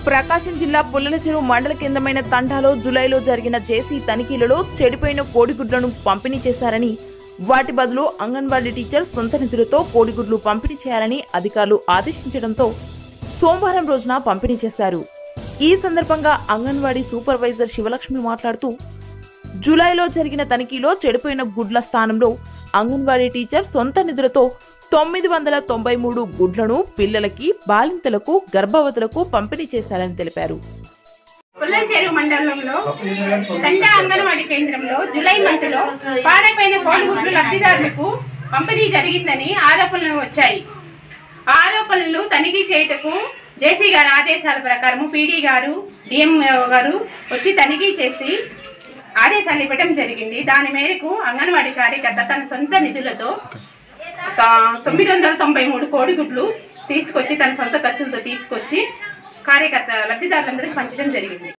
ప్రకాశం జిల్లా పుల్లల చెరువు మండల కేంద్రమైన తండాలో జులైలో జరిగిన జేసీ తనిఖీలలో చెడిపోయిన కోడిగుడ్లను పంపిణీ చేశారని వాటి బదులు అంగన్వాడీ టీచర్ సొంత నిధులతో కోడిగుడ్లు పంపిణీ చేయాలని అధికారులు ఆదేశించడంతో సోమవారం రోజున పంపిణీ చేశారు ఈ సందర్భంగా అంగన్వాడీ సూపర్వైజర్ శివలక్ష్మి మాట్లాడుతూ జూలైలో జరిగిన తనిఖీలో చెడిపోయిన గుడ్ల స్థానంలో అంగన్వాడీ టీచర్ సొంత నిధులతో తొమ్మిది వందల తొంభై మూడు గుడ్లను పిల్లలకి బాలింతలకు గర్భవతులకు పంపిణీ చేశారని తెలిపారు పుల్లలచెరువు మండలంలో తండా అంగన్వాడీ కేంద్రంలో జూలై మంత్లో పాడైపోయిన కోడిగుడ్లు లబ్ధిదారులకు పంపిణీ జరిగిందని ఆరోపణలు వచ్చాయి ఆ ఆరోపణలు తనిఖీ చేయుటకు జేసీ గారి ఆదేశాల ప్రకారం పీడీ గారు డిఎంఓ గారు వచ్చి తనిఖీ చేసి ఆదేశాలు ఇవ్వడం జరిగింది దాని మేరకు అంగన్వాడీ కార్యకర్త తన సొంత నిధులతో ఒక తొమ్మిది వందల తొంభై మూడు కోడిగుడ్లు తీసుకొచ్చి తన సొంత ఖర్చులతో తీసుకొచ్చి కార్యకర్త లబ్ధిదారులందరికీ పంచడం జరిగింది